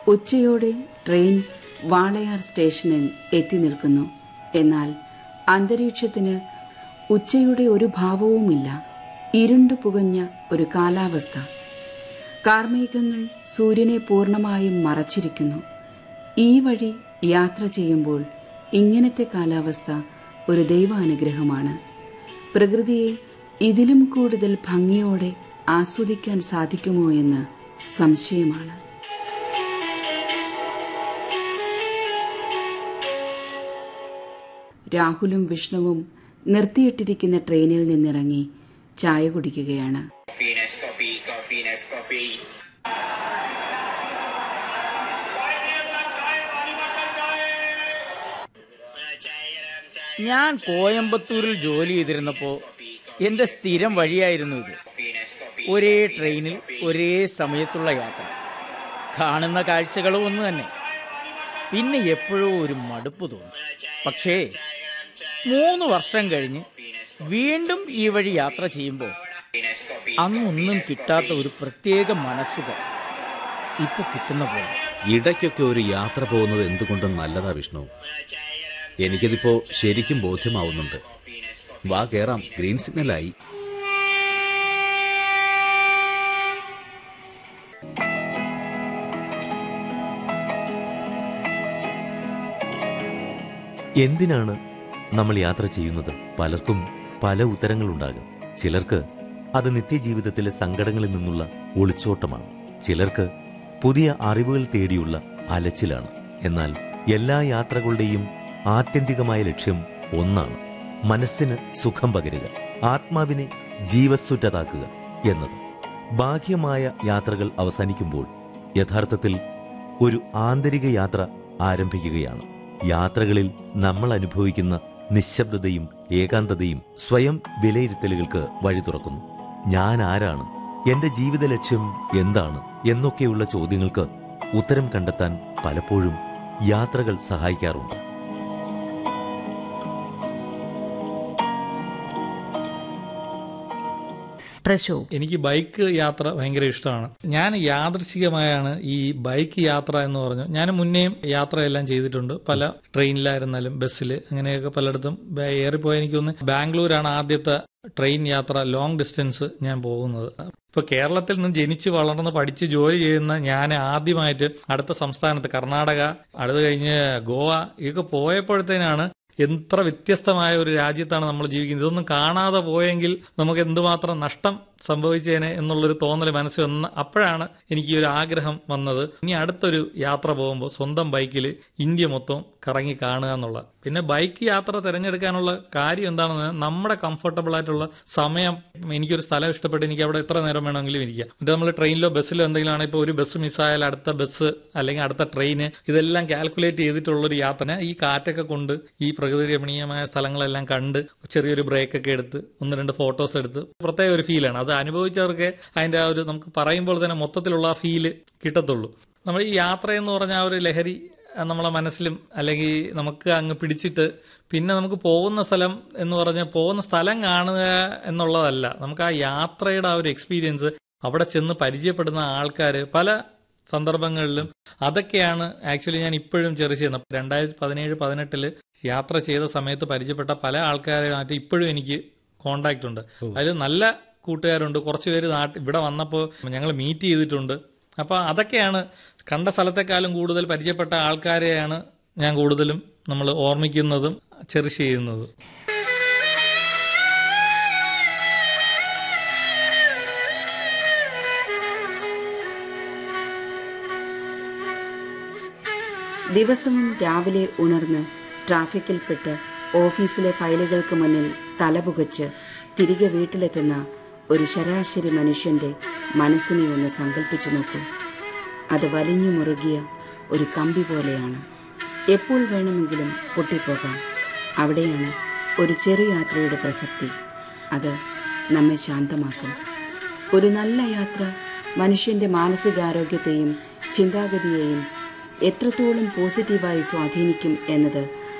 ഉച്ചയോടെ ട്രെയിൻ വാളയാർ സ്റ്റേഷനിൽ എത്തി നിൽക്കുന്നു എന്നാൽ അന്തരീക്ഷത്തിന് ഉച്ചയുടെ ഒരു ഭാവവുമില്ല ഇരുണ്ടു പുകഞ്ഞ ഒരു കാലാവസ്ഥ കാർമേഘങ്ങൾ സൂര്യനെ പൂർണ്ണമായും മറച്ചിരിക്കുന്നു ഈ വഴി യാത്ര ചെയ്യുമ്പോൾ ഇങ്ങനത്തെ കാലാവസ്ഥ ഒരു ദൈവാനുഗ്രഹമാണ് പ്രകൃതിയെ ഇതിലും കൂടുതൽ ഭംഗിയോടെ ആസ്വദിക്കാൻ സാധിക്കുമോ എന്ന് സംശയമാണ് രാഹുലും വിഷ്ണുവും നിർത്തിയിട്ടിരിക്കുന്ന ട്രെയിനിൽ നിന്നിറങ്ങി ചായ കുടിക്കുകയാണ് Coffee, Nescoffee, coffee, Nescoffee. ഞാൻ കോയമ്പത്തൂരിൽ ജോലി ചെയ്തിരുന്നപ്പോൾ എന്റെ സ്ഥിരം വഴിയായിരുന്നു ഇത് ഒരേ ട്രെയിനിൽ ഒരേ സമയത്തുള്ള യാത്ര കാണുന്ന കാഴ്ചകളും ഒന്ന് തന്നെ പിന്നെ എപ്പോഴോ ഒരു മടുപ്പ് തോന്നി പക്ഷേ മൂന്ന് വർഷം കഴിഞ്ഞ് വീണ്ടും ഈ വഴി യാത്ര ചെയ്യുമ്പോൾ അന്നൊന്നും കിട്ടാത്ത ഒരു പ്രത്യേക മനസ്സുഖം ഇപ്പൊ കിട്ടുന്ന പോലെ ഇടയ്ക്കൊക്കെ ഒരു യാത്ര പോകുന്നത് എന്തുകൊണ്ടും നല്ലതാ വിഷ്ണു എനിക്കതിപ്പോ ശരിക്കും ബോധ്യമാവുന്നുണ്ട് വാ കേറാം ഗ്രീൻ സിഗ്നലായി എന്തിനാണ് നമ്മൾ യാത്ര ചെയ്യുന്നത് പലർക്കും പല ഉത്തരങ്ങളുണ്ടാകും ചിലർക്ക് അത് നിത്യജീവിതത്തിലെ സങ്കടങ്ങളിൽ നിന്നുള്ള ഒളിച്ചോട്ടമാണ് ചിലർക്ക് പുതിയ അറിവുകൾ തേടിയുള്ള അലച്ചിലാണ് എന്നാൽ എല്ലാ യാത്രകളുടെയും ആത്യന്തികമായ ലക്ഷ്യം ഒന്നാണ് മനസ്സിന് സുഖം പകരുക ആത്മാവിനെ ജീവസ്സുറ്റതാക്കുക എന്നത് ബാഹ്യമായ യാത്രകൾ അവസാനിക്കുമ്പോൾ യഥാർത്ഥത്തിൽ ഒരു ആന്തരിക യാത്ര ആരംഭിക്കുകയാണ് യാത്രകളിൽ നമ്മൾ അനുഭവിക്കുന്ന നിശബ്ദതയും ഏകാന്തതയും സ്വയം വിലയിരുത്തലുകൾക്ക് വഴി തുറക്കുന്നു ഞാൻ ആരാണ് എന്റെ ജീവിത ലക്ഷ്യം എന്താണ് എന്നൊക്കെയുള്ള ചോദ്യങ്ങൾക്ക് ഉത്തരം കണ്ടെത്താൻ പലപ്പോഴും യാത്രകൾ സഹായിക്കാറുണ്ട് പ്രശോ എനിക്ക് ബൈക്ക് യാത്ര ഭയങ്കര ഇഷ്ടമാണ് ഞാൻ യാദൃശികമായാണ് ഈ ബൈക്ക് യാത്ര എന്ന് പറഞ്ഞു ഞാൻ മുന്നേയും യാത്രയെല്ലാം ചെയ്തിട്ടുണ്ട് പല ട്രെയിനിലായിരുന്നാലും ബസ്സിൽ അങ്ങനെയൊക്കെ പലയിടത്തും ബ- ഏറിപ്പോയ എനിക്ക് തോന്നുന്നു ബാംഗ്ലൂരാണ് ആദ്യത്തെ ട്രെയിൻ യാത്ര ലോങ് ഡിസ്റ്റൻസ് ഞാൻ പോകുന്നത് ഇപ്പൊ കേരളത്തിൽ നിന്ന് ജനിച്ച് വളർന്ന് പഠിച്ച് ജോലി ചെയ്യുന്ന ഞാൻ ആദ്യമായിട്ട് അടുത്ത സംസ്ഥാനത്ത് കർണാടക അടുത്ത് കഴിഞ്ഞ് ഗോവ ഇതൊക്കെ പോയപ്പോഴത്തേനാണ് എത്ര വ്യത്യസ്തമായ ഒരു രാജ്യത്താണ് നമ്മൾ ജീവിക്കുന്നത് ഇതൊന്നും കാണാതെ പോയെങ്കിൽ നമുക്ക് എന്തുമാത്രം നഷ്ടം സംഭവിച്ചേനെ എന്നുള്ളൊരു തോന്നൽ മനസ്സിൽ വന്ന അപ്പോഴാണ് എനിക്ക് ഈ ഒരു ആഗ്രഹം വന്നത് ഇനി അടുത്തൊരു യാത്ര പോകുമ്പോൾ സ്വന്തം ബൈക്കിൽ ഇന്ത്യ മൊത്തം കറങ്ങി കാണുക എന്നുള്ള പിന്നെ ബൈക്ക് യാത്ര തിരഞ്ഞെടുക്കാനുള്ള കാര്യം എന്താണെന്ന് നമ്മുടെ കംഫർട്ടബിൾ ആയിട്ടുള്ള സമയം എനിക്കൊരു സ്ഥലം ഇഷ്ടപ്പെട്ട് എനിക്ക് അവിടെ എത്ര നേരം വേണമെങ്കിലും ഇരിക്കാം എന്നിട്ട് നമ്മൾ ട്രെയിനിലോ ബസ്സിലോ എന്തെങ്കിലും ആണെങ്കിൽ ഇപ്പോൾ ഒരു ബസ് മിസ്സായാൽ അടുത്ത ബസ് അല്ലെങ്കിൽ അടുത്ത ട്രെയിന് ഇതെല്ലാം കാൽക്കുലേറ്റ് ചെയ്തിട്ടുള്ള ഒരു യാത്ര ഈ കാറ്റൊക്കെ കൊണ്ട് ഈ പ്രകൃതി രമണീയമായ സ്ഥലങ്ങളെല്ലാം കണ്ട് ചെറിയൊരു ബ്രേക്ക് ഒക്കെ എടുത്ത് ഒന്ന് രണ്ട് ഫോട്ടോസ് എടുത്ത് പ്രത്യേക ഒരു ഫീലാണ് അത് അനുഭവിച്ചവർക്ക് അതിന്റെ ആ ഒരു നമുക്ക് പറയുമ്പോൾ തന്നെ മൊത്തത്തിലുള്ള ആ ഫീല് കിട്ടത്തുള്ളൂ നമ്മൾ ഈ യാത്ര എന്ന് പറഞ്ഞ ആ ഒരു ലഹരി ആ, നമ്മളെ മനസ്സിലും അല്ലെങ്കിൽ നമുക്ക് അങ്ങ് പിടിച്ചിട്ട് പിന്നെ നമുക്ക് പോകുന്ന സ്ഥലം എന്ന് പറഞ്ഞാൽ പോകുന്ന സ്ഥലം കാണുക എന്നുള്ളതല്ല നമുക്ക് ആ യാത്രയുടെ ആ ഒരു എക്സ്പീരിയൻസ് അവിടെ ചെന്ന് പരിചയപ്പെടുന്ന ആൾക്കാർ പല സന്ദർഭങ്ങളിലും അതൊക്കെയാണ് ആക്ച്വലി ഞാൻ ഇപ്പോഴും ചെറിയ ചെയ്യുന്നത് രണ്ടായിരത്തി പതിനേഴ് പതിനെട്ടില് യാത്ര ചെയ്ത സമയത്ത് പരിചയപ്പെട്ട പല ആൾക്കാരുമായിട്ട് ഇപ്പോഴും എനിക്ക് കോണ്ടാക്ട് ഉണ്ട് അതിൽ നല്ല കൂട്ടുകാരുണ്ട് കുറച്ച് പേര് നാട്ടിൽ ഇവിടെ വന്നപ്പോൾ ഞങ്ങൾ മീറ്റ് ചെയ്തിട്ടുണ്ട് അപ്പൊ അതൊക്കെയാണ് കണ്ട സ്ഥലത്തെക്കാളും കൂടുതൽ പരിചയപ്പെട്ട ആൾക്കാരെയാണ് ഞാൻ കൂടുതലും നമ്മൾ ഓർമ്മിക്കുന്നതും ചെറിഷ് ചെയ്യുന്നതും ദിവസവും രാവിലെ ഉണർന്ന് ട്രാഫിക്കിൽപ്പെട്ട് ഓഫീസിലെ ഫയലുകൾക്ക് മുന്നിൽ തലപുകച്ച് തിരികെ വീട്ടിലെത്തുന്ന ഒരു ശരാശരി മനുഷ്യന്റെ മനസ്സിനെ ഒന്ന് സങ്കല്പിച്ചു നോക്കൂ അത് വലിഞ്ഞു മുറുകിയ ഒരു കമ്പി പോലെയാണ് എപ്പോൾ വേണമെങ്കിലും പൊട്ടിപ്പോകാം അവിടെയാണ് ഒരു ചെറു യാത്രയുടെ പ്രസക്തി അത് നമ്മെ ശാന്തമാക്കും ഒരു നല്ല യാത്ര മനുഷ്യന്റെ മാനസികാരോഗ്യത്തെയും ചിന്താഗതിയെയും എത്രത്തോളം പോസിറ്റീവായി സ്വാധീനിക്കും എന്നത്